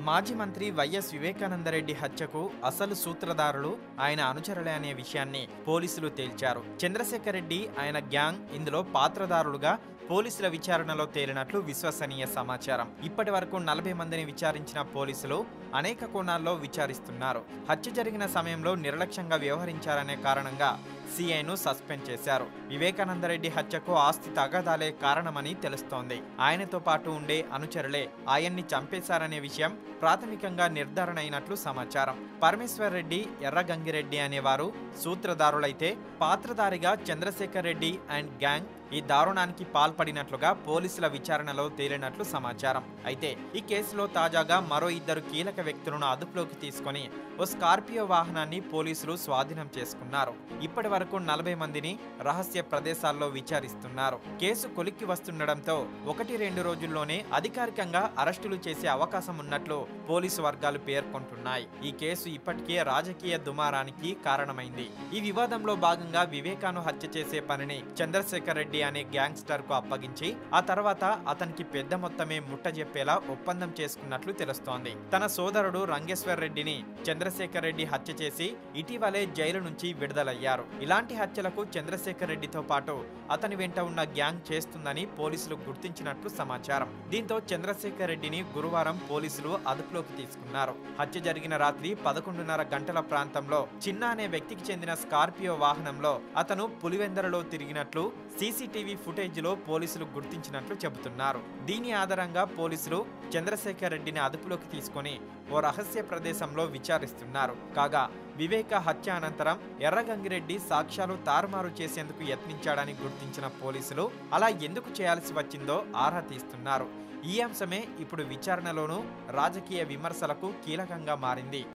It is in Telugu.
మాజీ మంత్రి వైఎస్ వివేకానందరెడ్డి హత్యకు అసలు సూత్రధారులు ఆయన అనుచరులే అనే విషయాన్ని పోలీసులు తేల్చారు చంద్రశేఖర్ రెడ్డి ఆయన గ్యాంగ్ ఇందులో పాత్రధారులుగా పోలీసుల విచారణలో తేలినట్లు విశ్వసనీయ సమాచారం ఇప్పటి వరకు నలభై మందిని విచారించిన పోలీసులు అనేక కోణాల్లో విచారిస్తున్నారు హత్య జరిగిన సమయంలో నిర్లక్ష్యంగా వ్యవహరించారనే కారణంగా సిఐను సస్పెండ్ చేశారు వివేకానందరెడ్డి హత్యకు ఆస్తి తగాదాలే కారణమని తెలుస్తోంది ఆయనతో పాటు ఉండే అనుచరులే ఆయన్ని చంపేశారనే విషయం ప్రాథమికంగా నిర్ధారణ అయినట్లు సమాచారం పరమేశ్వర్ రెడ్డి ఎర్రగంగిరెడ్డి అనేవారు సూత్రధారులైతే పాత్రధారిగా చంద్రశేఖర్ రెడ్డి అండ్ గ్యాంగ్ ఈ దారుణానికి పాల్పడినట్లుగా పోలీసుల విచారణలో తేలినట్లు సమాచారం అయితే ఈ కేసులో తాజాగా మరో ఇద్దరు కీలక వ్యక్తులను అదుపులోకి తీసుకొని ఓ స్కార్పియో వాహనాన్ని పోలీసులు స్వాధీనం చేసుకున్నారు ఇప్పటి వరకు నలభై మందిని రహస్య ప్రదేశాల్లో విచారిస్తున్నారు కేసు కొలిక్కి వస్తుండటంతో ఒకటి రెండు రోజుల్లోనే అధికారికంగా అరెస్టులు చేసే అవకాశం ఉన్నట్లు పోలీసు వర్గాలు పేర్కొంటున్నాయి ఈ కేసు ఇప్పటికే రాజకీయ దుమారానికి కారణమైంది ఈ వివాదంలో భాగంగా వివేకాను హత్య చేసే పనిని చంద్రశేఖర్ రెడ్డి అనే గ్యాంగ్స్టర్ కు అప్పగించి ఆ తర్వాత అతనికి పెద్ద మొత్తమే ముట్టజెప్పేలా ఒప్పందం చేసుకున్నట్లు తెలుస్తోంది తన సోదరుడు రంగేశ్వర్ రెడ్డిని చంద్రశేఖర్ రెడ్డి హత్య చేసి ఇటీవలే జైలు నుంచి విడుదలయ్యారు ఇలాంటి హత్యలకు చంద్రశేఖర్ రెడ్డితో పాటు అతని వెంట ఉన్న గ్యాంగ్ చేస్తుందని పోలీసులు గుర్తించినట్లు సమాచారం దీంతో చంద్రశేఖర్ రెడ్డిని గురువారం పోలీసులు అదుపులోకి తీసుకున్నారు హత్య జరిగిన రాత్రి పదకొండున్నర గంటల ప్రాంతంలో చిన్న అనే వ్యక్తికి చెందిన స్కార్పియో వాహనంలో అతను పులివెందరలో తిరిగినట్లు సీసీటీవీ ఫుటేజ్ లో పోలీసులు గుర్తించినట్లు చెబుతున్నారు దీని ఆధారంగా పోలీసులు చంద్రశేఖర్ రెడ్డిని అదుపులోకి తీసుకొని ఓ రహస్య ప్రదేశంలో విచారిస్తున్నారు కాగా వివేక హత్య అనంతరం ఎర్రగంగిరెడ్డి సాక్ష్యాలు తారుమారు చేసేందుకు యత్నించాడని గుర్తించిన పోలీసులు అలా ఎందుకు చేయాల్సి వచ్చిందో ఆరా తీస్తున్నారు ఈ అంశమే ఇప్పుడు విచారణలోనూ రాజకీయ విమర్శలకు కీలకంగా మారింది